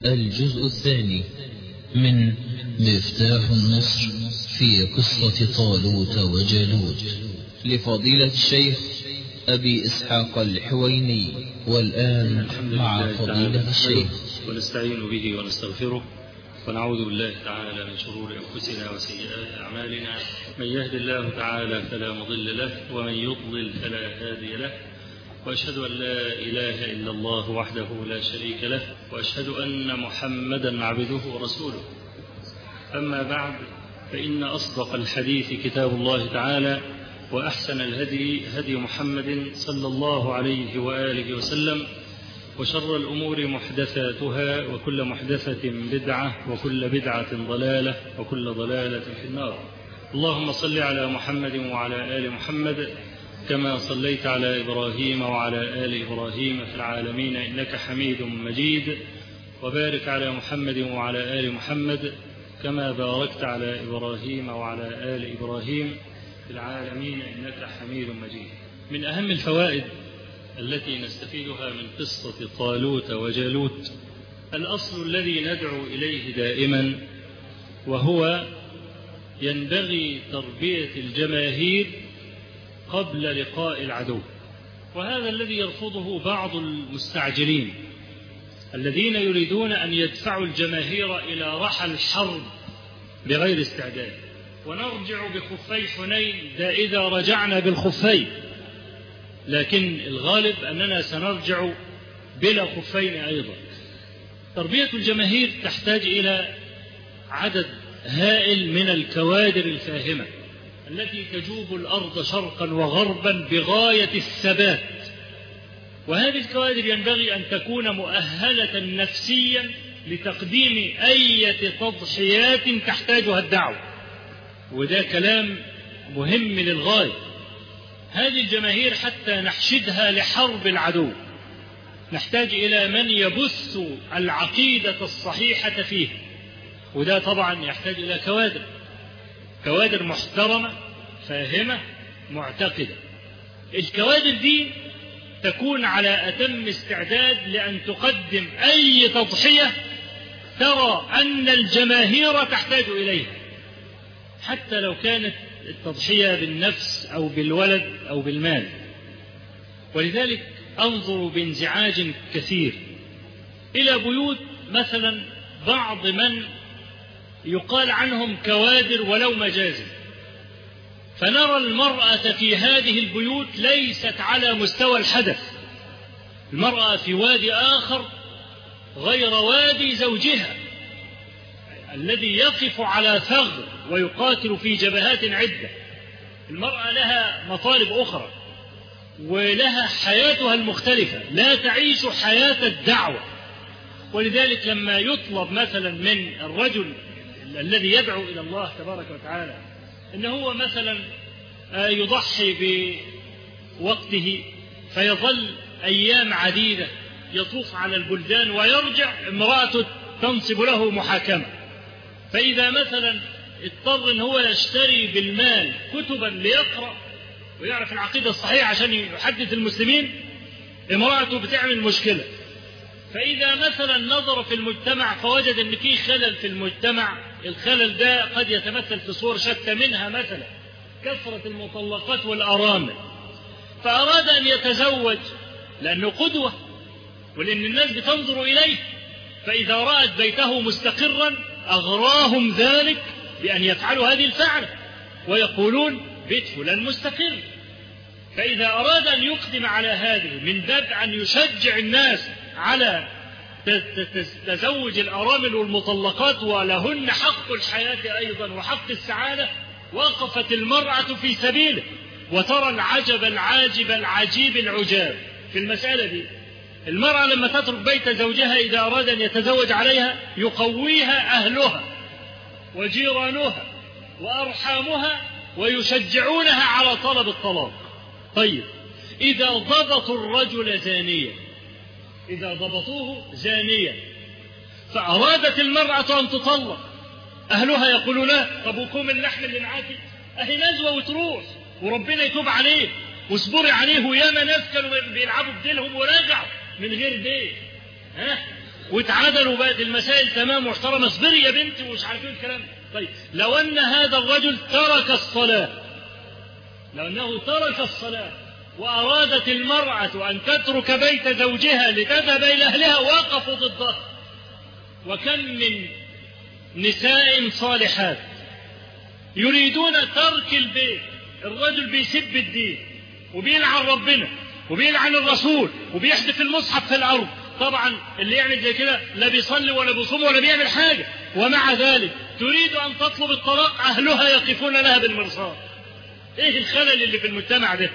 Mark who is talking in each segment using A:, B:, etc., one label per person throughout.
A: الجزء الثاني من مفتاح النصر في قصة طالوت وجالوت لفضيلة الشيخ أبي إسحاق الحويني والآن مع فضيلة الشيخ
B: ونستعين به ونستغفره ونعوذ بالله تعالى من شرور أنفسنا وسيئات أعمالنا من يهد الله تعالى فلا مضل له ومن يضلل فلا هادي له وأشهد أن لا إله إلا الله وحده لا شريك له وأشهد أن محمدا عبده ورسوله أما بعد فإن أصدق الحديث كتاب الله تعالى وأحسن الهدي هدي محمد صلى الله عليه وآله وسلم وشر الأمور محدثاتها وكل محدثة بدعة وكل بدعة ضلالة وكل ضلالة في النار اللهم صل على محمد وعلى آل محمد كما صليت على إبراهيم وعلى آل إبراهيم في العالمين إنك حميد مجيد وبارك على محمد وعلى آل محمد كما باركت على إبراهيم وعلى آل إبراهيم في العالمين إنك حميد مجيد من أهم الفوائد التي نستفيدها من قصة طالوت وجالوت الأصل الذي ندعو إليه دائما وهو ينبغي تربية الجماهير قبل لقاء العدو وهذا الذي يرفضه بعض المستعجلين الذين يريدون أن يدفعوا الجماهير إلى رحى الحرب بغير استعداد ونرجع بخفي حنين ده إذا رجعنا بالخفين لكن الغالب أننا سنرجع بلا خفين أيضا تربية الجماهير تحتاج إلى عدد هائل من الكوادر الفاهمة التي تجوب الأرض شرقا وغربا بغاية الثبات وهذه الكوادر ينبغي أن تكون مؤهلة نفسيا لتقديم أي تضحيات تحتاجها الدعوة وده كلام مهم للغاية هذه الجماهير حتى نحشدها لحرب العدو نحتاج إلى من يبث العقيدة الصحيحة فيه وده طبعا يحتاج إلى كوادر كوادر محترمة فاهمة معتقدة الكوادر دي تكون على أتم استعداد لأن تقدم أي تضحية ترى أن الجماهير تحتاج إليها حتى لو كانت التضحية بالنفس أو بالولد أو بالمال ولذلك أنظر بانزعاج كثير إلى بيوت مثلا بعض من يقال عنهم كوادر ولو مجازا فنرى المرأة في هذه البيوت ليست على مستوى الحدث المرأة في وادي آخر غير وادي زوجها الذي يقف على ثغر ويقاتل في جبهات عدة المرأة لها مطالب أخرى ولها حياتها المختلفة لا تعيش حياة الدعوة ولذلك لما يطلب مثلا من الرجل الذي يدعو إلى الله تبارك وتعالى إن هو مثلا يضحي بوقته فيظل أيام عديدة يطوف على البلدان ويرجع امرأته تنصب له محاكمة فإذا مثلا اضطر ان هو يشتري بالمال كتبا ليقرأ ويعرف العقيدة الصحيحة عشان يحدث المسلمين امرأته بتعمل مشكلة فإذا مثلا نظر في المجتمع فوجد ان في خلل في المجتمع الخلل ده قد يتمثل في صور شتى منها مثلا كثرة المطلقات والأرامل فأراد أن يتزوج لأنه قدوة ولأن الناس بتنظر إليه فإذا رأت بيته مستقرا أغراهم ذلك بأن يفعلوا هذه الفعلة ويقولون بيت فلان مستقر فإذا أراد أن يقدم على هذه من باب أن يشجع الناس على تزوج الأرامل والمطلقات ولهن حق الحياة أيضا وحق السعادة وقفت المرأة في سبيله وترى العجب العاجب العجيب العجاب في المسألة دي المرأة لما تترك بيت زوجها إذا أراد أن يتزوج عليها يقويها أهلها وجيرانها وأرحامها ويشجعونها على طلب الطلاق طيب إذا ضبطوا الرجل زانيا إذا ضبطوه زانيا فأرادت المرأة أن تطلق أهلها يقولون لا طب وكوم اللحم اللي معاكي أهي نزوة وتروح وربنا يتوب عليه واصبري عليه وياما ناس كانوا بيلعبوا بديلهم ورجعوا من غير دين ها واتعدلوا بقت المسائل تمام محترمة اصبري يا بنتي ومش عارفين الكلام طيب لو أن هذا الرجل ترك الصلاة لو أنه ترك الصلاة وأرادت المرأة أن تترك بيت زوجها لتذهب إلى أهلها وقفوا ضده وكم من نساء صالحات يريدون ترك البيت الرجل بيسب الدين وبيلعن ربنا وبيلعن الرسول وبيحدف المصحف في الأرض طبعا اللي يعمل زي كده لا بيصلي ولا بيصوم ولا بيعمل حاجة ومع ذلك تريد أن تطلب الطلاق أهلها يقفون لها بالمرصاد إيه الخلل اللي في المجتمع ده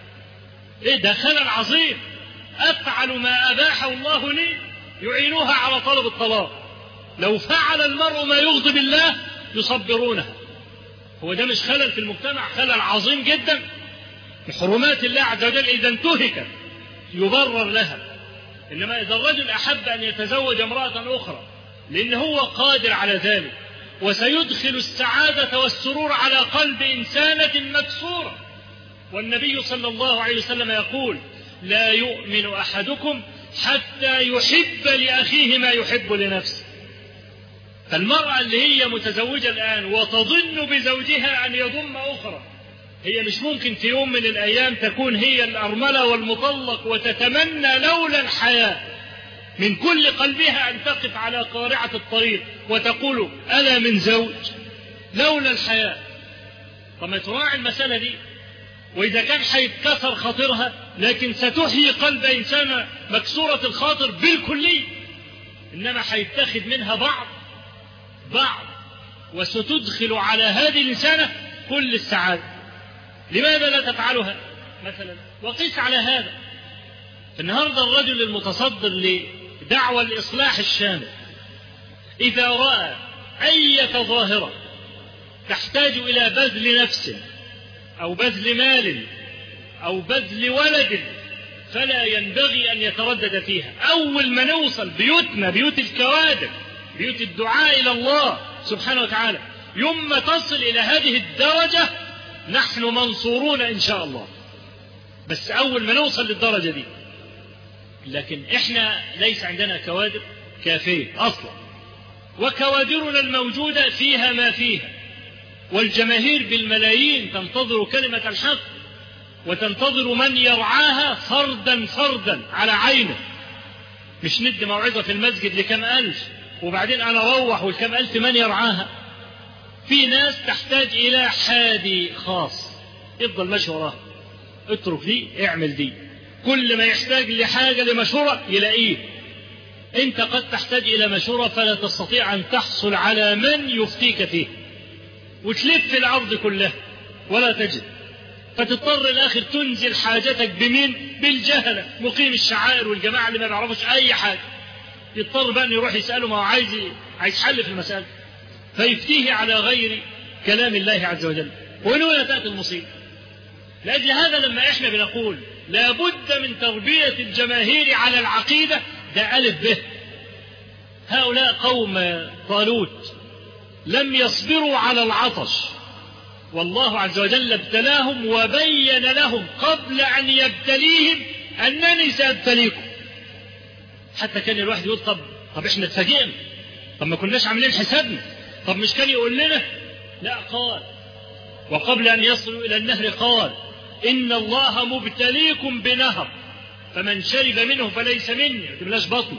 B: إيه ده خلل عظيم أفعل ما أباحه الله لي يعينوها على طلب الطلاق لو فعل المرء ما يغضب الله يصبرونه هو ده مش خلل في المجتمع خلل عظيم جدا حرمات الله عز وجل إذا انتهكت يبرر لها إنما إذا الرجل أحب أن يتزوج امرأة أخرى لأن هو قادر على ذلك وسيدخل السعادة والسرور على قلب إنسانة مكسورة والنبي صلى الله عليه وسلم يقول لا يؤمن أحدكم حتى يحب لأخيه ما يحب لنفسه فالمرأة اللي هي متزوجة الآن وتظن بزوجها أن يضم أخرى هي مش ممكن في يوم من الأيام تكون هي الأرملة والمطلق وتتمنى لولا الحياة من كل قلبها أن تقف على قارعة الطريق وتقول ألا من زوج لولا الحياة طب ما تراعي المسألة دي وإذا كان هيتكسر خاطرها لكن ستحيي قلب إنسان مكسورة الخاطر بالكلية إنما هيتخذ منها بعض بعض وستدخل على هذه الإنسانة كل السعادة لماذا لا تفعلها مثلا وقيس على هذا النهارده الرجل المتصدر لدعوى الإصلاح الشامل إذا رأى أية ظاهرة تحتاج إلى بذل نفس أو بذل مال أو بذل ولد فلا ينبغي أن يتردد فيها أول ما نوصل بيوتنا بيوت الكوادر بيوت الدعاء إلى الله سبحانه وتعالى يوم ما تصل إلى هذه الدرجة نحن منصورون إن شاء الله بس أول ما نوصل للدرجة دي لكن إحنا ليس عندنا كوادر كافية أصلا وكوادرنا الموجودة فيها ما فيها والجماهير بالملايين تنتظر كلمة الحق وتنتظر من يرعاها فردا فردا على عينه مش ند موعظة في المسجد لكم ألف وبعدين أنا أروح والكم ألف من يرعاها في ناس تحتاج إلى حادي خاص افضل ماشي وراها اترك دي اعمل دي كل ما يحتاج لحاجة لمشورة يلاقيه انت قد تحتاج الى مشورة فلا تستطيع ان تحصل على من يفتيك فيه وتلف الارض كلها ولا تجد فتضطر الاخر تنزل حاجتك بمين بالجهلة مقيم الشعائر والجماعة اللي ما بيعرفوش اي حاجة يضطر بقى انه يروح يسأله ما هو عايز عايز حل في المسألة فيفتيه على غير كلام الله عز وجل ومن هنا تأتي المصيبة لأجل هذا لما احنا بنقول لابد من تربية الجماهير على العقيدة ده ألف به هؤلاء قوم طالوت لم يصبروا على العطش والله عز وجل ابتلاهم وبين لهم قبل أن يبتليهم أنني سأبتليكم حتى كان الواحد يقول طب طب احنا اتفاجئنا طب ما كناش عاملين حسابنا طب مش كان يقول لنا لا قال وقبل أن يصلوا إلى النهر قال إن الله مبتليكم بنهر فمن شرب منه فليس مني ما تملاش بطنه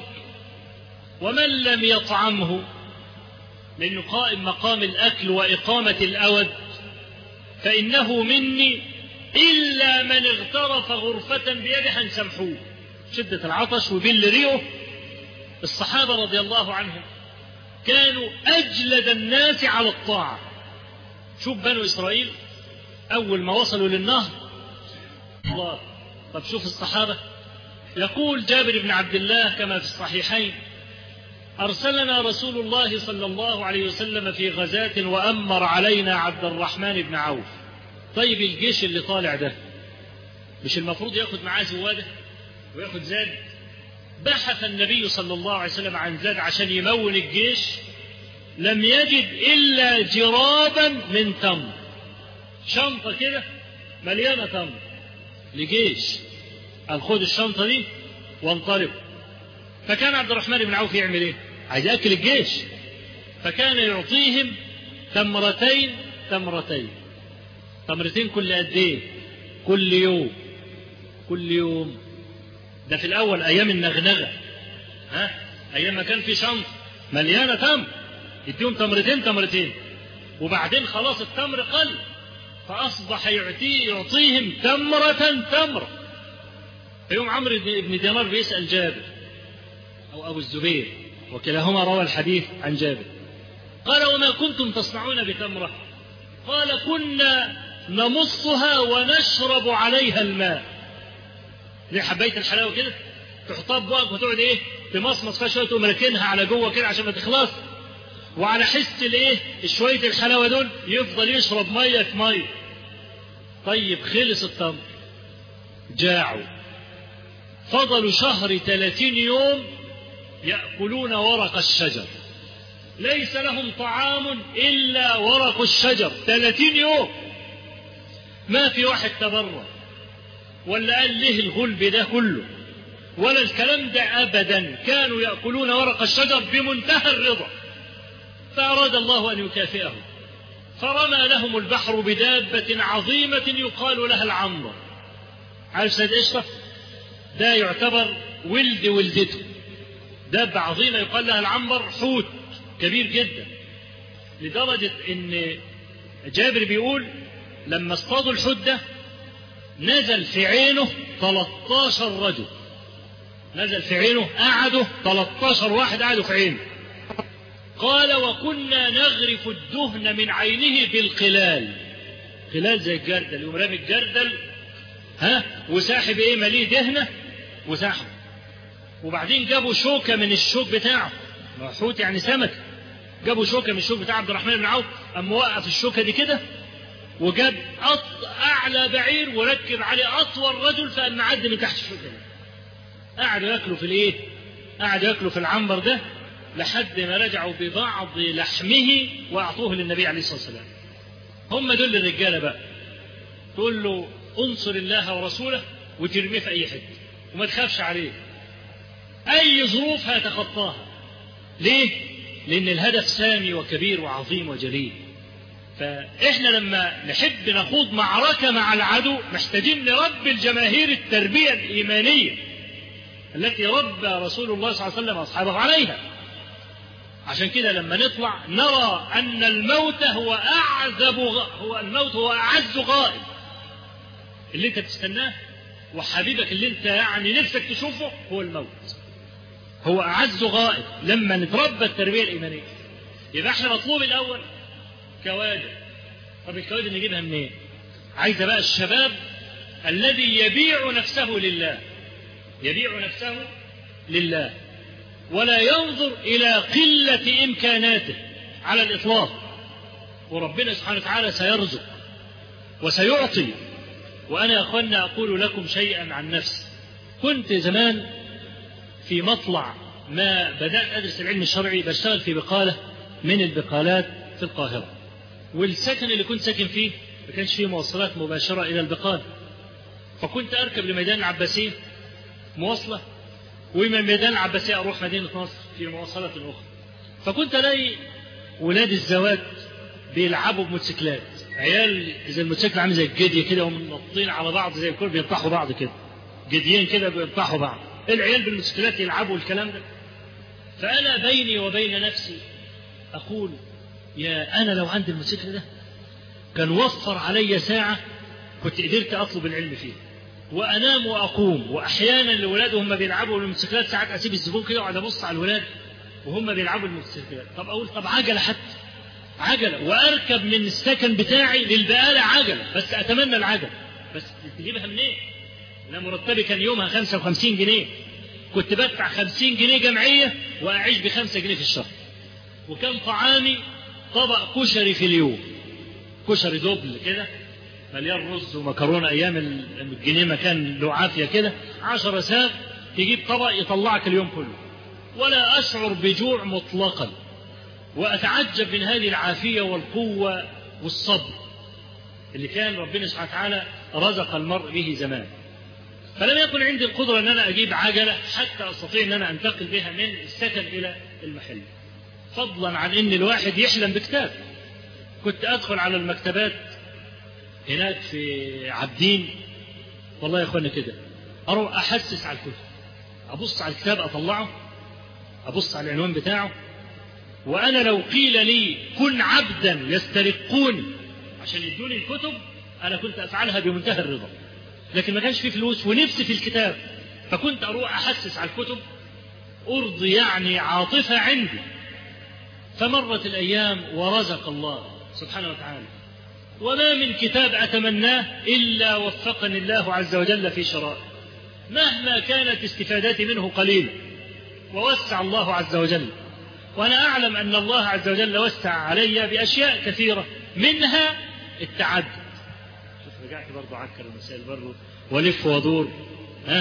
B: ومن لم يطعمه لأنه قائم مقام الأكل وإقامة الأود فإنه مني إلا من اغترف غرفة بيده هنسامحوه شدة العطش وبل ريقه الصحابة رضي الله عنهم كانوا أجلد الناس على الطاعة شوف بنو إسرائيل أول ما وصلوا للنهر الله طب شوف الصحابة يقول جابر بن عبد الله كما في الصحيحين أرسلنا رسول الله صلى الله عليه وسلم في غزاة وأمر علينا عبد الرحمن بن عوف طيب الجيش اللي طالع ده مش المفروض ياخد معاه زواده وياخد زاد بحث النبي صلى الله عليه وسلم عن زاد عشان يمون الجيش لم يجد إلا جرابا من تمر شنطة كده مليانة تمر لجيش قال خد الشنطة دي وانطلقوا فكان عبد الرحمن بن عوف يعمل ايه عايز ياكل الجيش فكان يعطيهم تمرتين تمرتين تمرتين كل قد ايه كل يوم كل يوم ده في الاول ايام النغنغه ها ايام ما كان في شنطه مليانه تمر يديهم تمرتين تمرتين وبعدين خلاص التمر قل فاصبح يعطيه يعطيهم تمره تمره فيوم عمرو بن دينار بيسال جابر او ابو الزبير وكلاهما روى الحديث عن جابر قال وما كنتم تصنعون بتمره قال كنا نمصها ونشرب عليها الماء زي حبايه الحلاوه كده تحطها ببقك وتقعد ايه تمصمص فيها شويه تقوم راكنها على جوه كده عشان ما تخلص وعلى حس الايه شويه الحلاوه دول يفضل يشرب ميه في ميه طيب خلص التمر جاعوا فضلوا شهر ثلاثين يوم يأكلون ورق الشجر ليس لهم طعام إلا ورق الشجر ثلاثين يوم ما في واحد تبرع ولا قال له الغلب ده كله ولا الكلام ده أبدا كانوا يأكلون ورق الشجر بمنتهى الرضا فأراد الله أن يكافئهم فرمى لهم البحر بدابة عظيمة يقال لها العنبر عارف سيد اشرف ده يعتبر ولد ولدته دابة عظيمة يقال لها العنبر حوت كبير جدا لدرجة ان جابر بيقول لما اصطادوا الحوت ده نزل في عينه 13 رجل نزل في عينه قعدوا 13 واحد قعدوا في عينه قال وكنا نغرف الدهن من عينه بالقلال قلال زي الجردل يقوم رامي الجردل ها وساحب ايه مليه دهنه وساحبه وبعدين جابوا شوكه من الشوك بتاعه حوت يعني سمك جابوا شوكه من الشوك بتاع عبد الرحمن بن عوف قام موقف الشوكه دي كده وجاب أط... اعلى بعير وركب عليه اطول رجل فقام معدي من تحت الشوكه دي قعدوا ياكلوا في الايه؟ قعدوا ياكلوا في العنبر ده لحد ما رجعوا ببعض لحمه واعطوه للنبي عليه الصلاه والسلام. هم دول الرجاله بقى. تقول له انصر الله ورسوله وترميه في اي حته وما تخافش عليه. اي ظروف هتخطاها. ليه؟ لان الهدف سامي وكبير وعظيم وجليل. فاحنا لما نحب نخوض معركه مع العدو محتاجين نربي الجماهير التربيه الايمانيه التي ربى رسول الله صلى الله عليه وسلم اصحابه عليها. عشان كده لما نطلع نرى ان الموت هو اعذب هو الموت هو اعز غائب اللي انت تستناه وحبيبك اللي انت يعني نفسك تشوفه هو الموت هو اعز غائب لما نتربى التربيه الايمانيه يبقى احنا مطلوب الاول كوادر طب الكوادر نجيبها منين عايزه بقى الشباب الذي يبيع نفسه لله يبيع نفسه لله ولا ينظر إلى قلة إمكاناته على الإطلاق وربنا سبحانه وتعالى سيرزق وسيعطي وأنا يا أخوانا أقول لكم شيئا عن نفسي كنت زمان في مطلع ما بدأت أدرس العلم الشرعي بشتغل في بقالة من البقالات في القاهرة والسكن اللي كنت ساكن فيه ما كانش فيه مواصلات مباشرة إلى البقالة فكنت أركب لميدان العباسية مواصلة ومن ميدان العباسية أروح مدينة نصر في مواصلات أخرى فكنت ألاقي ولاد الزواج بيلعبوا بموتوسيكلات عيال زي الموتوسيكل عامل زي الجدي كده ومنطين على بعض زي الكل بينطحوا بعض كده جديين كده بينطحوا بعض العيال بالموتوسيكلات يلعبوا الكلام ده فأنا بيني وبين نفسي أقول يا أنا لو عندي الموتوسيكل ده كان وفر علي ساعة كنت قدرت أطلب العلم فيه وانام واقوم واحيانا الولاد وهم بيلعبوا الموتوسيكلات ساعات اسيب الزبون كده واقعد ابص على الولاد وهم بيلعبوا الموتوسيكلات طب اقول طب عجله حتى عجله واركب من السكن بتاعي للبقاله عجله بس اتمنى العجله بس تجيبها منين؟ انا مرتبي كان يومها 55 جنيه كنت بدفع 50 جنيه جمعيه واعيش ب 5 جنيه في الشهر وكان طعامي طبق كشري في اليوم كشري دبل كده مليان رز ومكرونه ايام الجنيه ما كان له عافيه كده عشرة ساغ تجيب طبق يطلعك اليوم كله ولا اشعر بجوع مطلقا واتعجب من هذه العافيه والقوه والصبر اللي كان ربنا سبحانه وتعالى رزق المرء به زمان فلم يكن عندي القدرة أن أنا أجيب عجلة حتى أستطيع أن أنا أنتقل بها من السكن إلى المحل فضلا عن أن الواحد يحلم بكتاب كنت أدخل على المكتبات هناك في عابدين والله يا اخوانا كده اروح احسس على الكتب ابص على الكتاب اطلعه ابص على العنوان بتاعه وانا لو قيل لي كن عبدا يسترقوني عشان يدوني الكتب انا كنت افعلها بمنتهى الرضا لكن ما كانش في فلوس ونفسي في الكتاب فكنت اروح احسس على الكتب ارضي يعني عاطفه عندي فمرت الايام ورزق الله سبحانه وتعالى وما من كتاب أتمناه إلا وفقني الله عز وجل في شرائه مهما كانت استفادتي منه قليلة ووسع الله عز وجل وأنا أعلم أن الله عز وجل وسع علي بأشياء كثيرة منها التعدد شوف رجعت برضه عكر المسائل برضه ولف ودور ها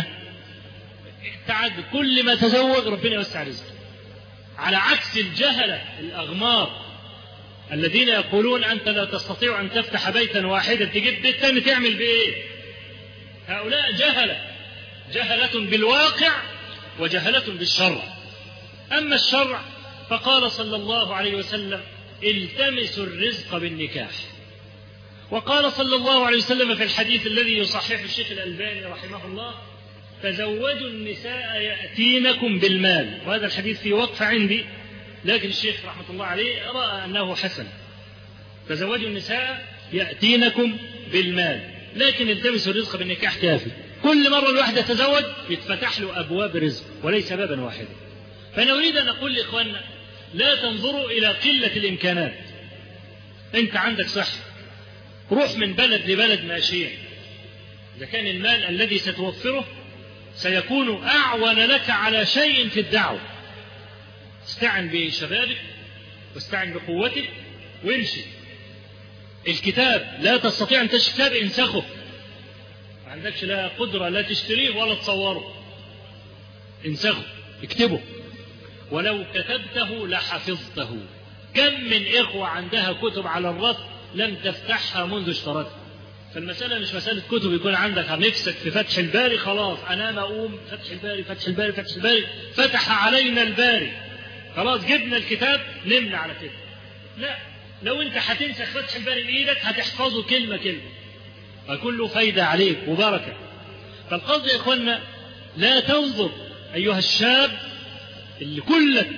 B: التعدد كل ما تزوج ربنا يوسع رزقه على عكس الجهلة الأغمار الذين يقولون أنت لا تستطيع أن تفتح بيتا واحدا تجيب بيت ثاني تعمل بإيه؟ هؤلاء جهلة جهلة بالواقع وجهلة بالشرع أما الشرع فقال صلى الله عليه وسلم التمسوا الرزق بالنكاح وقال صلى الله عليه وسلم في الحديث الذي يصححه الشيخ الألباني رحمه الله تزوجوا النساء يأتينكم بالمال وهذا الحديث في وقف عندي لكن الشيخ رحمة الله عليه رأى أنه حسن تزوجوا النساء يأتينكم بالمال لكن التمسوا الرزق بالنكاح كافي كل مرة الواحد يتزوج يتفتح له أبواب رزق وليس بابا واحدا فأنا أريد أن أقول لإخواننا لا تنظروا إلى قلة الإمكانات أنت عندك صحة روح من بلد لبلد ماشيا إذا كان المال الذي ستوفره سيكون أعون لك على شيء في الدعوة استعن بشبابك واستعن بقوتك وامشي الكتاب لا تستطيع ان تشتري كتاب انسخه ما عندكش لا قدرة لا تشتريه ولا تصوره انسخه اكتبه ولو كتبته لحفظته كم من إخوة عندها كتب على الرف لم تفتحها منذ اشترتها فالمسألة مش مسألة كتب يكون عندك نفسك في فتح الباري خلاص أنام أقوم فتح الباري فتح الباري فتح الباري فتح علينا الباري خلاص جبنا الكتاب نمنا على كده لا لو انت هتنسخ فتح الباري بايدك هتحفظه كلمه كلمه فكله فايده عليك وبركه فالقصد يا اخوانا لا تنظر ايها الشاب اللي كلك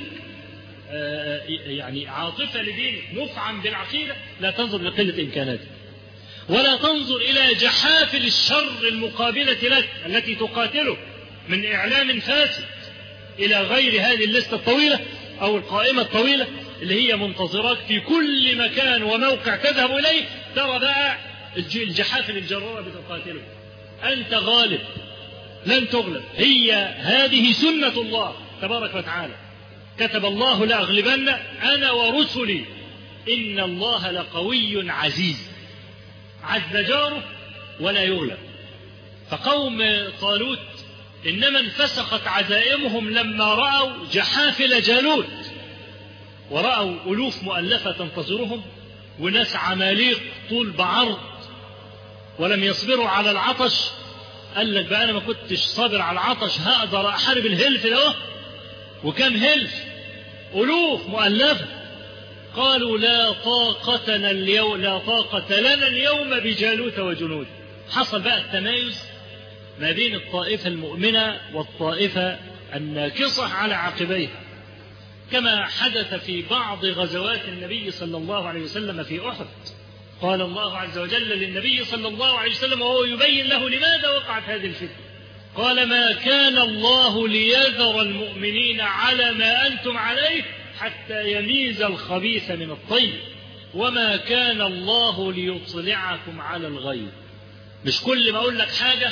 B: آه يعني عاطفه لدينك مفعم بالعقيده لا تنظر لقله امكاناتك ولا تنظر الى جحافل الشر المقابله لك التي تقاتله من اعلام فاسد الى غير هذه الليسته الطويله أو القائمة الطويلة اللي هي منتظراك في كل مكان وموقع تذهب إليه ترى بقى الجحافل الجرارة بتقاتله أنت غالب لن تغلب هي هذه سنة الله تبارك وتعالى كتب الله لأغلبن أنا ورسلي إن الله لقوي عزيز عز جاره ولا يغلب فقوم طالوت إنما انفسخت عزائمهم لما رأوا جحافل جالوت ورأوا ألوف مؤلفة تنتظرهم وناس عماليق طول بعرض ولم يصبروا على العطش قال لك بقى أنا ما كنتش صابر على العطش هقدر أحارب الهلف ده وكم هلف ألوف مؤلفة قالوا لا طاقتنا اليوم لا طاقة لنا اليوم بجالوت وجنود حصل بقى التمايز ما بين الطائفة المؤمنة والطائفة الناكصة على عقبيها كما حدث في بعض غزوات النبي صلى الله عليه وسلم في أحد قال الله عز وجل للنبي صلى الله عليه وسلم وهو يبين له لماذا وقعت هذه الفتنة قال ما كان الله ليذر المؤمنين على ما أنتم عليه حتى يميز الخبيث من الطيب وما كان الله ليطلعكم على الغيب مش كل ما أقول لك حاجة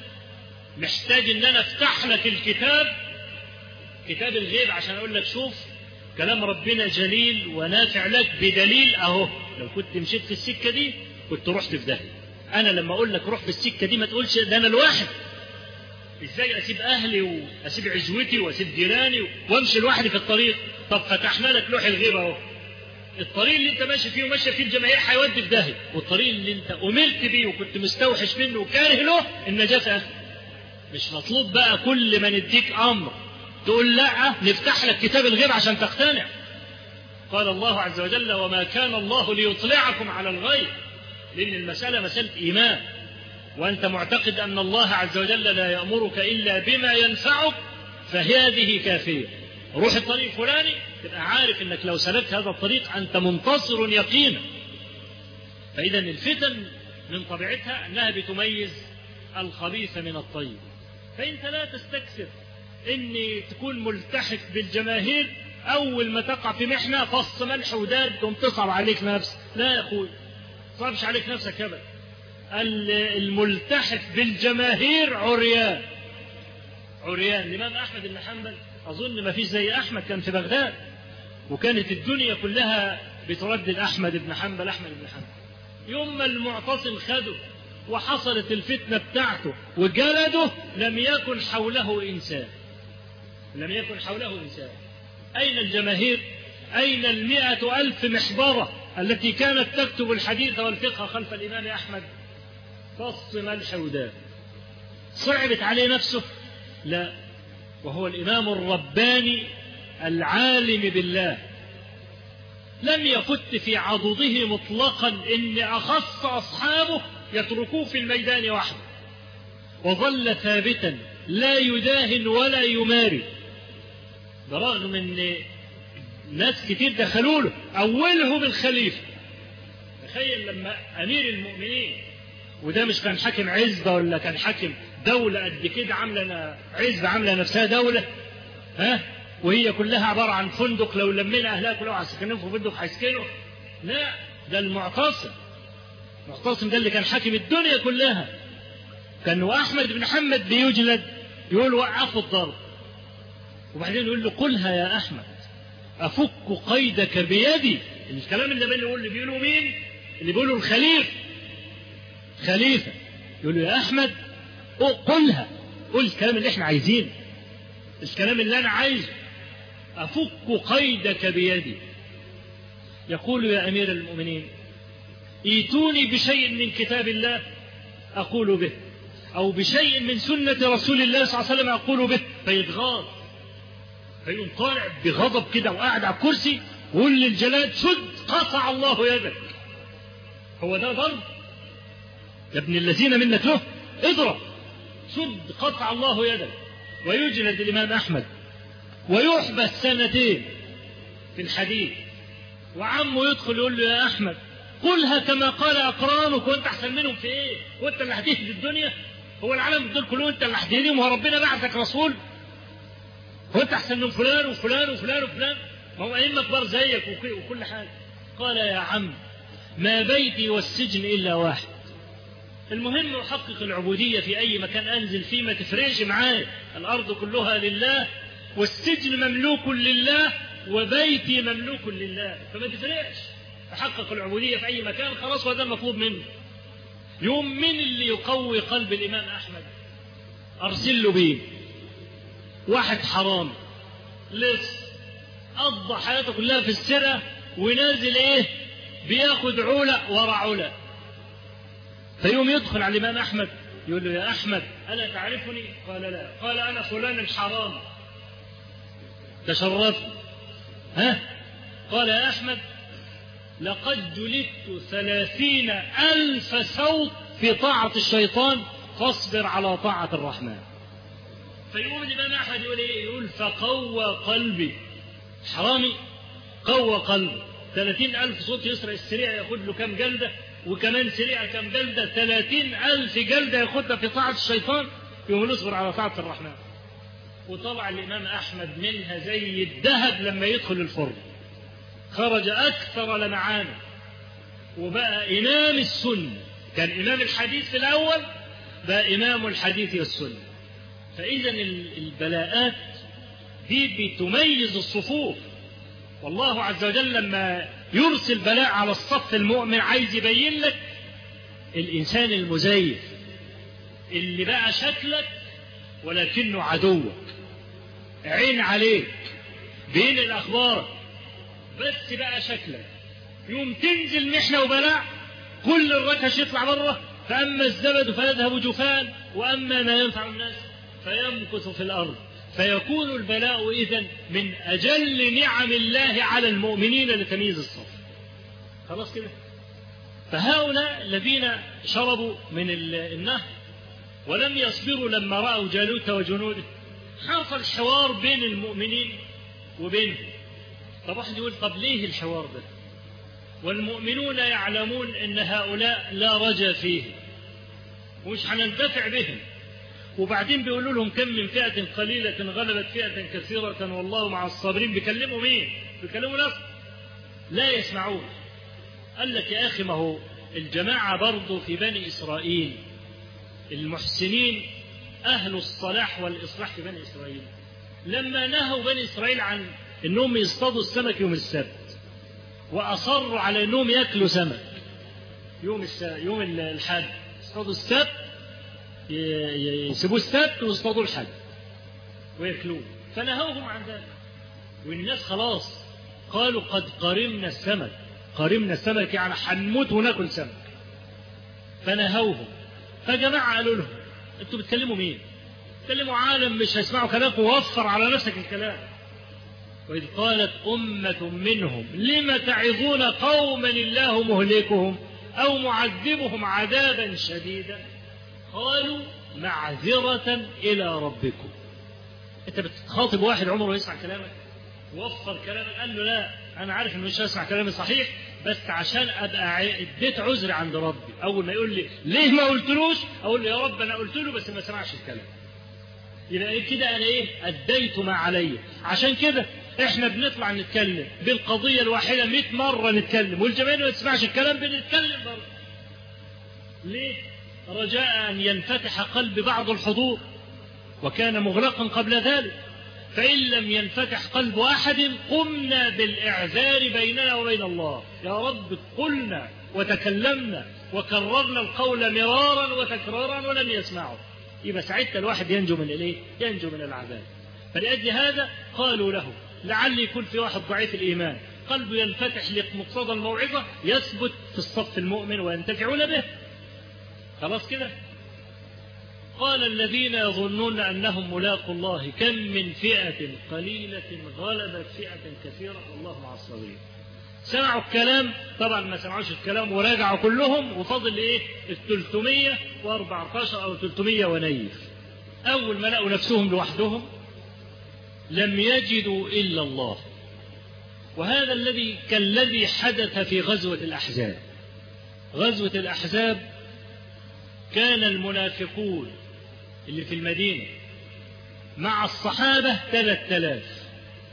B: محتاج ان انا افتح لك الكتاب كتاب الغيب عشان اقول لك شوف كلام ربنا جليل ونافع لك بدليل اهو لو كنت مشيت في السكه دي كنت رحت في داهيه انا لما اقول لك روح في السكه دي ما تقولش ده انا لوحدي ازاي اسيب اهلي واسيب عزوتي واسيب جيراني وامشي لوحدي في الطريق طب فتحنا لك لوح الغيب اهو الطريق اللي انت ماشي فيه وماشي فيه الجماهير هيودي في داهيه والطريق اللي انت امرت بيه وكنت مستوحش منه وكاره له النجاه في اخره مش مطلوب بقى كل ما نديك أمر تقول لا نفتح لك كتاب الغيب عشان تقتنع قال الله عز وجل وما كان الله ليطلعكم على الغيب لأن المسألة مسألة إيمان وأنت معتقد أن الله عز وجل لا يأمرك إلا بما ينفعك فهذه كافية روح الطريق الفلاني تبقى عارف أنك لو سلكت هذا الطريق أنت منتصر يقينا فإذا الفتن من طبيعتها أنها بتميز الخبيث من الطيب فأنت لا تستكثر أن تكون ملتحف بالجماهير أول ما تقع في محنة فص ملح وداد تقوم تصعب عليك نفسك لا يا أخوي تصعبش عليك نفسك أبدا الملتحف بالجماهير عريان عريان الإمام أحمد بن حنبل أظن ما فيش زي أحمد كان في بغداد وكانت الدنيا كلها بتردد أحمد بن حنبل أحمد بن حنبل يوم ما المعتصم خده وحصلت الفتنة بتاعته وجلده لم يكن حوله إنسان لم يكن حوله إنسان أين الجماهير أين المئة ألف محبرة التي كانت تكتب الحديث والفقه خلف الإمام أحمد فص ملح وداب صعبت عليه نفسه لا وهو الإمام الرباني العالم بالله لم يفت في عضده مطلقا إن أخص أصحابه يتركوه في الميدان وحده وظل ثابتا لا يداهن ولا يماري برغم ان ناس كتير دخلوا له اولهم الخليفه تخيل لما امير المؤمنين وده مش كان حاكم عزبه ولا كان حاكم دوله قد كده عامله عزبه عامله نفسها دوله ها وهي كلها عباره عن فندق لو لمينا اهلها كلهم هيسكنوا في فندق هيسكنوا لا ده المعتصم المعتصم ده اللي كان حاكم الدنيا كلها كان واحمد بن محمد بيجلد يقول وقفوا الضرب وبعدين يقول له قلها يا احمد افك قيدك بيدي الكلام اللي بين يقول اللي بيقولوا مين اللي بيقولوا الخليفه خليفه يقول له يا احمد قلها قل الكلام اللي احنا عايزينه الكلام اللي انا عايزه افك قيدك بيدي يقول يا امير المؤمنين ايتوني بشيء من كتاب الله اقول به او بشيء من سنه رسول الله صلى الله عليه وسلم اقول به فيتغاض فيقوم طالع بغضب كده وقاعد على الكرسي ويقول للجلاد شد قطع الله يدك هو ده ضرب يا ابن الذين منك له اضرب شد قطع الله يدك ويجلد الامام احمد ويحبس سنتين في الحديث وعمه يدخل يقول له يا احمد قلها كما قال اقرانك وانت احسن منهم في ايه؟ وانت اللي هتهدي الدنيا؟ هو العالم دول كلهم انت اللي هتهديهم وهو ربنا بعثك رسول؟ هو انت احسن من فلان وفلان وفلان وفلان ما هو ائمه كبار زيك وكل حاجه قال يا عم ما بيتي والسجن الا واحد المهم احقق العبوديه في اي مكان انزل فيه ما تفرقش معايا الارض كلها لله والسجن مملوك لله وبيتي مملوك لله فما تفرقش احقق العبوديه في اي مكان خلاص وهذا المطلوب منه يوم من اللي يقوي قلب الامام احمد ارسل له بيه واحد حرام لص قضى حياته كلها في السرقة ونازل ايه بياخد عولة ورا عولة فيوم يدخل على الإمام أحمد يقول له يا أحمد ألا تعرفني قال لا قال أنا فلان الحرام تشرفني ها قال يا أحمد لقد جلدت ثلاثين ألف صوت في طاعة الشيطان فاصبر على طاعة الرحمن فيقوم الإمام أحمد يقول إيه؟ يقول فقوى قلبي حرامي قوى قلبي ثلاثين ألف صوت يسرق السريع ياخد له كام جلدة وكمان سريع كام جلدة ثلاثين ألف جلدة ياخدها في طاعة الشيطان يقوم نصبر على طاعة الرحمن وطلع الإمام أحمد منها زي الذهب لما يدخل الفرن خرج أكثر لمعانه وبقى إمام السنة كان إمام الحديث في الأول بقى إمام الحديث والسنة فإذا البلاءات دي بتميز الصفوف والله عز وجل لما يرسل بلاء على الصف المؤمن عايز يبين لك الإنسان المزيف اللي بقى شكلك ولكنه عدوك عين عليك بين الأخبار بس بقى شكلك يوم تنزل محنة وبلاء كل الركش يطلع بره فأما الزبد فيذهب جفان وأما ما ينفع الناس فيمكث في الأرض فيكون البلاء إذن من أجل نعم الله على المؤمنين لتمييز الصف خلاص كده فهؤلاء الذين شربوا من النهر ولم يصبروا لما رأوا جالوت وجنوده حصل حوار بين المؤمنين وبينهم طب واحد يقول طب ليه الحوار ده والمؤمنون يعلمون ان هؤلاء لا رجا فيهم ومش هننتفع بهم وبعدين بيقولوا لهم كم من فئة قليلة غلبت فئة كثيرة والله مع الصابرين بيكلموا مين؟ بيكلموا ناس لا يسمعون قال لك يا أخي ما هو الجماعة برضه في بني إسرائيل المحسنين أهل الصلاح والإصلاح في بني إسرائيل لما نهوا بني إسرائيل عن أنهم يصطادوا السمك يوم السبت وأصروا على أنهم يأكلوا سمك يوم الس... يوم الحد يصطادوا السبت يسيبوه السبت ويصطادوا الحد وياكلوه فنهوهم عن ذلك والناس خلاص قالوا قد قرمنا السمك قرمنا السمك يعني حنموت وناكل سمك فنهوهم فجماعة قالوا لهم انتوا بتكلموا مين؟ بتكلموا عالم مش هيسمعوا كلامكم ووفر على نفسك الكلام وإذ قالت أمة منهم لم تعظون قوما الله مهلكهم أو معذبهم عذابا شديدا قالوا معذرة إلى ربكم أنت بتخاطب واحد عمره يسمع كلامك وفر كلامك قال له لا أنا عارف إنه مش هيسمع كلامي صحيح بس عشان أبقى اديت عذر عند ربي أول ما يقول لي ليه ما قلتلوش أقول له يا رب أنا قلت له بس ما سمعش الكلام يبقى إيه كده أنا إيه أديت ما علي عشان كده إحنا بنطلع نتكلم بالقضية الواحدة 100 مرة نتكلم والجماهير ما تسمعش الكلام بنتكلم برضه ليه؟ رجاء أن ينفتح قلب بعض الحضور وكان مغلقا قبل ذلك فإن لم ينفتح قلب أحد قمنا بالإعذار بيننا وبين الله يا رب قلنا وتكلمنا وكررنا القول مرارا وتكرارا ولم يسمعه يبقى ساعتها الواحد ينجو من الايه؟ ينجو من العذاب فلأجل هذا قالوا له لعل يكون في واحد ضعيف الإيمان قلبه ينفتح لمقتضى الموعظة يثبت في الصف المؤمن وينتفعون به خلاص كده قال الذين يظنون أنهم ملاقوا الله كم من فئة قليلة غلبت فئة كثيرة والله مع الصابرين سمعوا الكلام طبعا ما سمعوش الكلام وراجعوا كلهم وفضل ايه ال 314 او 300 ونيف اول ما لقوا نفسهم لوحدهم لم يجدوا الا الله وهذا الذي كالذي حدث في غزوه الاحزاب غزوه الاحزاب كان المنافقون اللي في المدينة مع الصحابة ثلاثة آلاف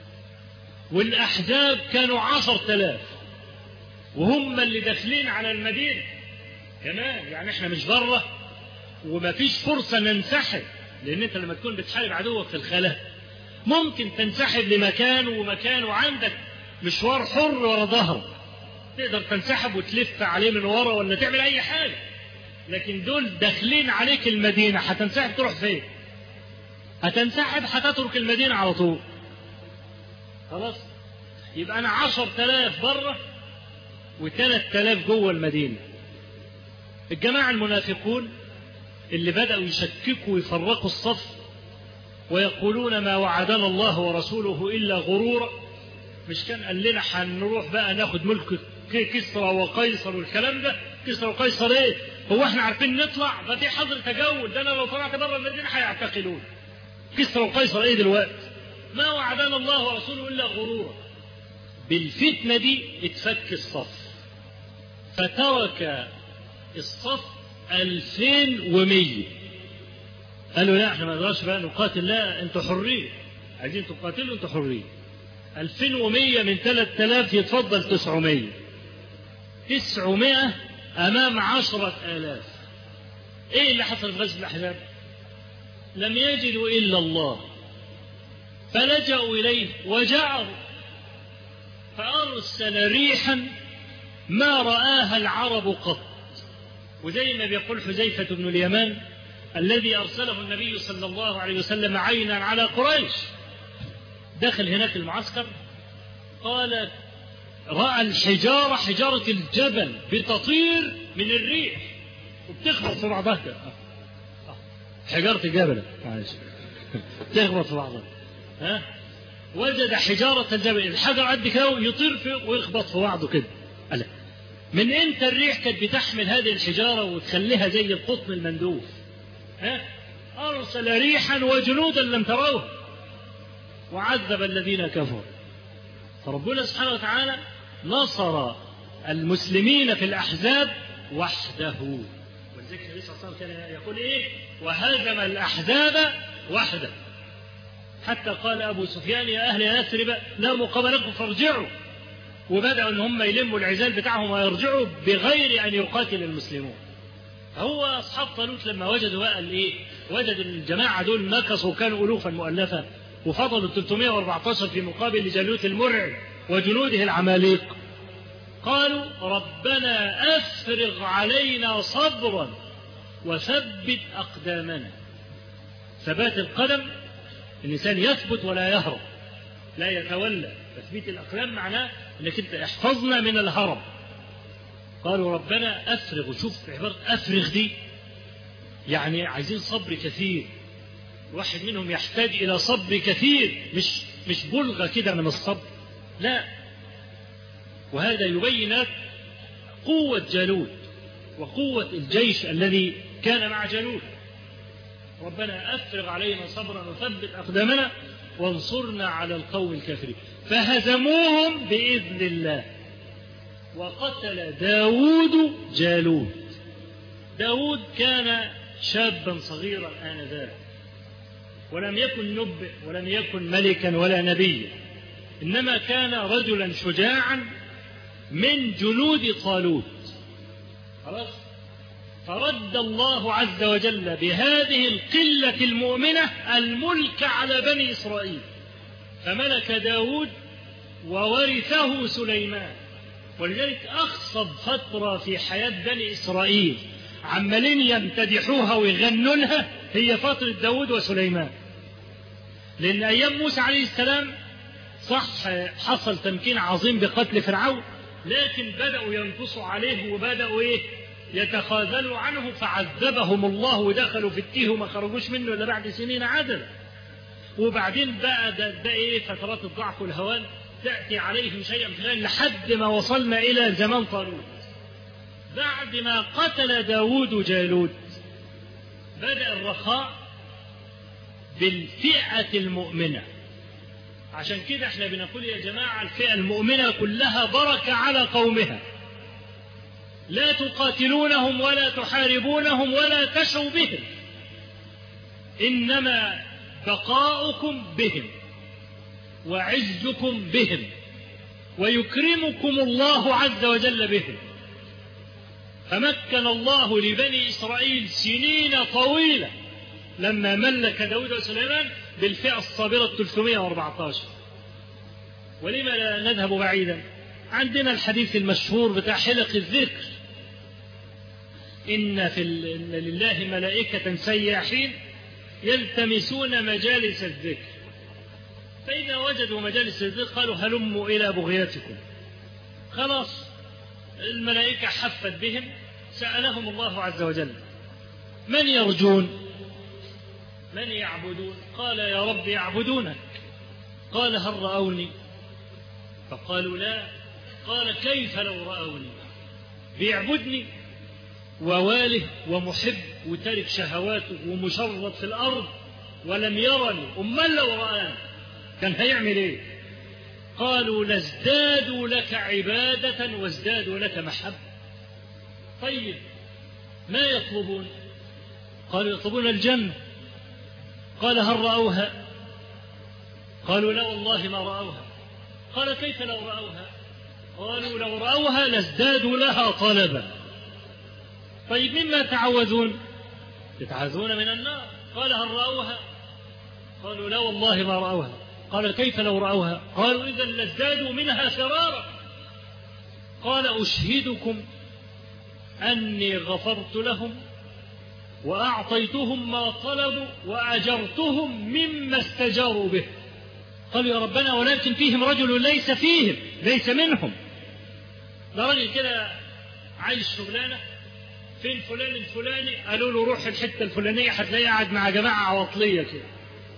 B: والأحزاب كانوا عشر آلاف وهم اللي داخلين على المدينة كمان يعني احنا مش بره وما فيش فرصة ننسحب لأن أنت لما تكون بتحارب عدوك في الخلاء ممكن تنسحب لمكان ومكان وعندك مشوار حر ورا ظهرك تقدر تنسحب وتلف عليه من ورا ولا تعمل أي حاجة لكن دول داخلين عليك المدينة هتنسحب تروح فين؟ هتنسحب هتترك المدينة على طول. خلاص؟ يبقى أنا عشر تلاف بره وثلاث تلاف جوه المدينة. الجماعة المنافقون اللي بدأوا يشككوا ويفرقوا الصف ويقولون ما وعدنا الله ورسوله إلا غرورا مش كان قال لنا هنروح بقى ناخد ملك كسرى وقيصر والكلام ده كسرى وقيصر ايه؟ هو احنا عارفين نطلع فدي حظر تجول ده انا لو طلعت بره المدينه هيعتقلون كسرى وقيصر ايه دلوقتي؟ ما وعدنا الله ورسوله الا غرورا بالفتنه دي اتفك الصف فترك الصف 2100 قالوا لا احنا ما نقدرش بقى نقاتل لا انتوا حرين عايزين تقاتلوا انتوا حرين 2100 من 3000 يتفضل 900 900 أمام عشرة آلاف إيه اللي حصل في غزوة الأحزاب لم يجدوا إلا الله فلجأوا إليه وجعروا فأرسل ريحا ما رآها العرب قط وزي ما بيقول حذيفة بن اليمان الذي أرسله النبي صلى الله عليه وسلم عينا على قريش دخل هناك المعسكر قال رأى الحجارة حجارة الجبل بتطير من الريح وبتخبط في بعضها كده حجارة الجبل معلش تخبط في بعضها ها وجد حجارة الجبل الحجر قد كده يطير في ويخبط في بعضه كده قال من امتى الريح كانت بتحمل هذه الحجارة وتخليها زي القطن المندوف ها أرسل ريحا وجنودا لم تروها وعذب الذين كفروا فربنا سبحانه وتعالى نصر المسلمين في الأحزاب وحده ولذلك النبي صلى الله عليه وسلم كان يقول إيه وهزم الأحزاب وحده حتى قال أبو سفيان يا أهل يثرب لا مقام لكم فارجعوا وبدأوا إن هم يلموا العزال بتاعهم ويرجعوا بغير أن يقاتل المسلمون هو أصحاب طالوت لما وجدوا بقى الإيه وجد الجماعة دول نكصوا كانوا ألوفا مؤلفة وفضلوا 314 في مقابل جالوت المرعب وجنوده العماليق قالوا ربنا افرغ علينا صبرا وثبت اقدامنا ثبات القدم الانسان يثبت ولا يهرب لا يتولى تثبيت الاقدام معناه انك انت احفظنا من الهرب قالوا ربنا افرغ شوف عباره افرغ دي يعني عايزين صبر كثير واحد منهم يحتاج الى صبر كثير مش مش بلغه كده من الصبر لا وهذا يبين لك قوة جالوت وقوة الجيش الذي كان مع جالوت ربنا أفرغ علينا صبرا وثبت أقدامنا وانصرنا على القوم الكافرين فهزموهم بإذن الله وقتل داود جالوت داود كان شابا صغيرا آنذاك ولم يكن نبئ ولم يكن ملكا ولا نبيا إنما كان رجلا شجاعا من جنود طالوت خلاص فرد الله عز وجل بهذه القلة المؤمنة الملك على بني إسرائيل فملك داود وورثه سليمان ولذلك أخصب فترة في حياة بني إسرائيل عمالين يمتدحوها ويغنوا لها هي فترة داود وسليمان لأن أيام موسى عليه السلام صح حصل تمكين عظيم بقتل فرعون لكن بدأوا ينقصوا عليه وبدأوا إيه يتخاذلوا عنه فعذبهم الله ودخلوا في التيه وما خرجوش منه إلا بعد سنين عددا وبعدين بقى ده, ده إيه فترات الضعف والهوان تأتي عليهم شيئا فشيئا لحد ما وصلنا إلى زمان طالوت بعد ما قتل داود جالوت بدأ الرخاء بالفئة المؤمنة عشان كده احنا بنقول يا جماعة الفئة المؤمنة كلها بركة على قومها لا تقاتلونهم ولا تحاربونهم ولا تشوا بهم إنما بقاؤكم بهم وعزكم بهم ويكرمكم الله عز وجل بهم فمكن الله لبني إسرائيل سنين طويلة لما ملك داود وسليمان بالفئة الصابرة 314 ولما لا نذهب بعيدا عندنا الحديث المشهور بتاع حلق الذكر إن في إن لله ملائكة سياحين يلتمسون مجالس الذكر فإذا وجدوا مجالس الذكر قالوا هلموا إلى بغيتكم خلاص الملائكة حفت بهم سألهم الله عز وجل من يرجون من يعبدون قال يا رب يعبدونك قال هل رأوني فقالوا لا قال كيف لو رأوني بيعبدني وواله ومحب وترك شهواته ومشرد في الأرض ولم يرني أمال لو رآني كان هيعمل ايه قالوا لازدادوا لك عبادة وازدادوا لك محبة طيب ما يطلبون قالوا يطلبون الجنة قال هل رأوها قالوا لا والله ما رأوها قال كيف لو رأوها قالوا لو رأوها لازدادوا لها طلبا طيب مما تعوذون يتعوذون من النار قال هل رأوها قالوا لا والله ما رأوها قال كيف لو رأوها قالوا إذا لازدادوا منها فرارا قال أشهدكم أني غفرت لهم وأعطيتهم ما طلبوا وأجرتهم مما استجاروا به قالوا يا ربنا ولكن فيهم رجل ليس فيهم ليس منهم ده راجل كده عايش شغلانه فين فلان الفلاني قالوا له روح الحته الفلانيه هتلاقيه قاعد مع جماعه عواطليه كده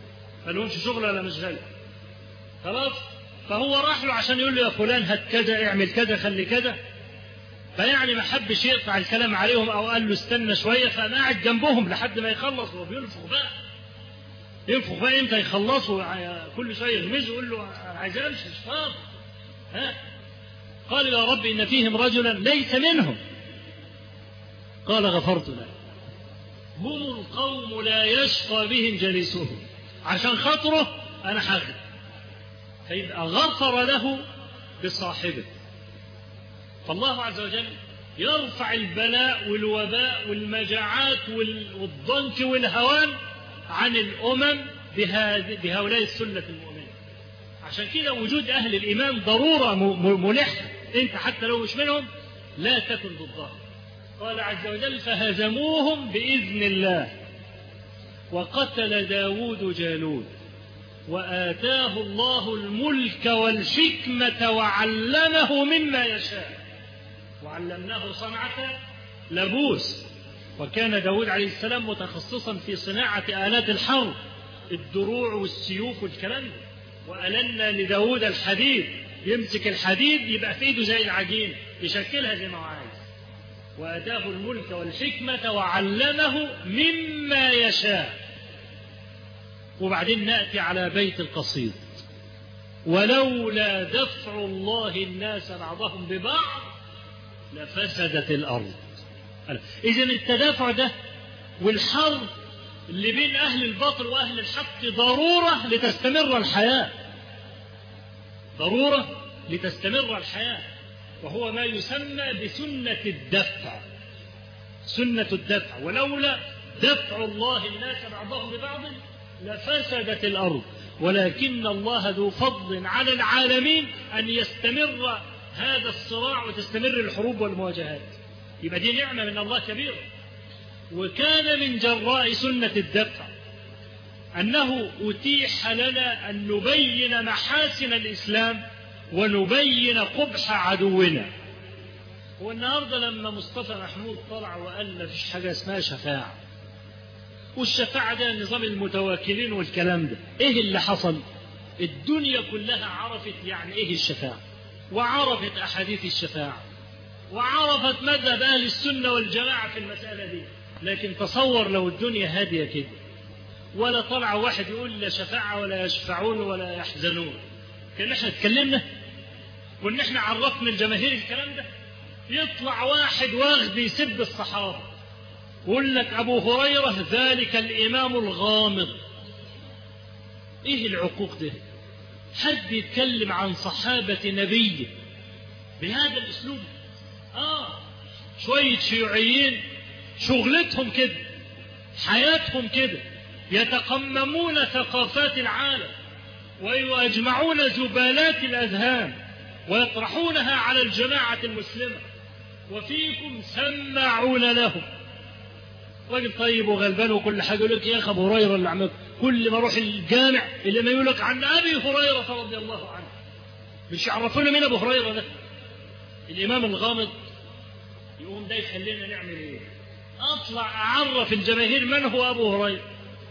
B: ما لهمش شغل ولا مشغله خلاص فهو راح له عشان يقول له يا فلان هات كذا اعمل كذا خلي كذا فيعني ما حبش يقطع الكلام عليهم او قال له استنى شويه فانا قاعد جنبهم لحد ما يخلص هو بينفخ بقى ينفخ بقى امتى يخلصوا كل شويه يغمزه يقول له عايز امشي مش فاضي ها قال يا رب ان فيهم رجلا ليس منهم قال غفرت له هم القوم لا يشقى بهم جليسهم عشان خاطره انا هاخد فيبقى غفر له بصاحبه فالله عز وجل يرفع البلاء والوباء والمجاعات والضنك والهوان عن الأمم بهؤلاء السنة المؤمنة عشان كده وجود أهل الإيمان ضرورة ملحة أنت حتى لو مش منهم لا تكن ضدهم قال عز وجل فهزموهم بإذن الله وقتل داود جالوت وآتاه الله الملك والحكمة وعلمه مما يشاء وعلمناه صنعة لبوس وكان داود عليه السلام متخصصا في صناعة آلات الحرب الدروع والسيوف والكلام وألنا لداود الحديد يمسك الحديد يبقى في ايده زي العجين يشكلها زي ما هو عايز وآتاه الملك والحكمة وعلمه مما يشاء وبعدين نأتي على بيت القصيد ولولا دفع الله الناس بعضهم ببعض لفسدت الأرض إذا التدافع ده والحرب اللي بين أهل الباطل وأهل الحق ضرورة لتستمر الحياة ضرورة لتستمر الحياة وهو ما يسمى بسنة الدفع سنة الدفع ولولا دفع الله الناس بعضهم ببعض لفسدت الأرض ولكن الله ذو فضل على العالمين أن يستمر هذا الصراع وتستمر الحروب والمواجهات يبقى دي نعمة من الله كبيرة وكان من جراء سنة الدفع أنه أتيح لنا أن نبين محاسن الإسلام ونبين قبح عدونا هو النهارده لما مصطفى محمود طلع وقال ما فيش حاجة اسمها شفاعة والشفاعة ده نظام المتواكلين والكلام ده ايه اللي حصل الدنيا كلها عرفت يعني ايه الشفاعة وعرفت أحاديث الشفاعة وعرفت مذهب أهل السنة والجماعة في المسألة دي لكن تصور لو الدنيا هادية كده ولا طلع واحد يقول لا شفاعة ولا يشفعون ولا يحزنون كان احنا اتكلمنا وان احنا عرفنا الجماهير الكلام ده يطلع واحد واخد يسب الصحابة يقول لك أبو هريرة ذلك الإمام الغامض إيه العقوق ده حد يتكلم عن صحابة نبيه بهذا الأسلوب آه شوية شيوعيين شغلتهم كده حياتهم كده يتقممون ثقافات العالم ويجمعون زبالات الأذهان ويطرحونها على الجماعة المسلمة وفيكم سماعون لهم راجل طيب وغلبان وكل حاجه يقول لك يا اخي ابو هريره اللي عمل كل ما اروح الجامع اللي ما يقول لك عن ابي هريره رضي الله عنه مش يعرفونا مين ابو هريره ده الامام الغامض يقوم ده يخلينا نعمل ايه اطلع اعرف الجماهير من هو ابو هريره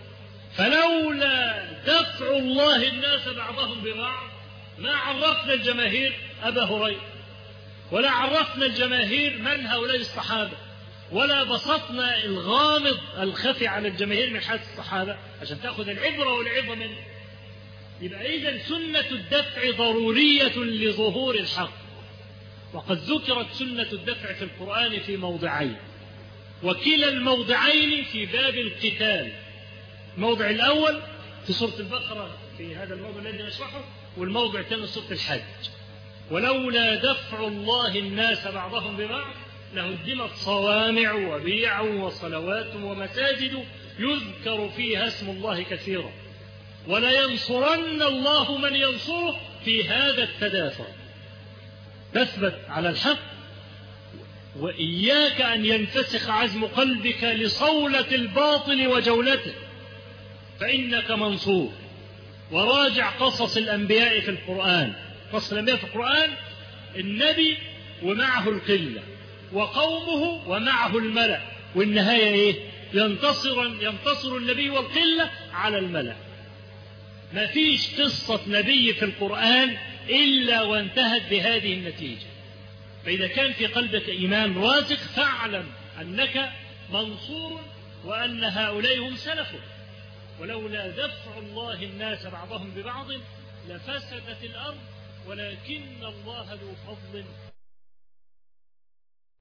B: فلولا دفع الله الناس بعضهم ببعض ما عرفنا الجماهير ابا هريره ولا عرفنا الجماهير من هؤلاء الصحابه ولا بسطنا الغامض الخفي على الجماهير من حال الصحابة عشان تأخذ العبرة والعظة منه يبقى إذا سنة الدفع ضرورية لظهور الحق وقد ذكرت سنة الدفع في القرآن في موضعين وكلا الموضعين في باب القتال الموضع الأول في سورة البقرة في هذا الموضع الذي نشرحه والموضع الثاني سورة الحج ولولا دفع الله الناس بعضهم ببعض لهدمت صوامع وبيع وصلوات ومساجد يذكر فيها اسم الله كثيرا ولينصرن الله من ينصره في هذا التدافع تثبت على الحق وإياك أن ينفسخ عزم قلبك لصولة الباطل وجولته فإنك منصور وراجع قصص الأنبياء في القرآن قصص الأنبياء في القرآن النبي ومعه القلة وقومه ومعه الملأ والنهاية إيه ينتصر ينتصر النبي والقلة على الملأ
C: ما فيش قصة نبي في القرآن إلا وانتهت بهذه النتيجة فإذا كان في قلبك إيمان راسخ فاعلم أنك منصور وأن هؤلاء هم سلفك ولولا دفع الله الناس بعضهم ببعض لفسدت الأرض ولكن الله ذو فضل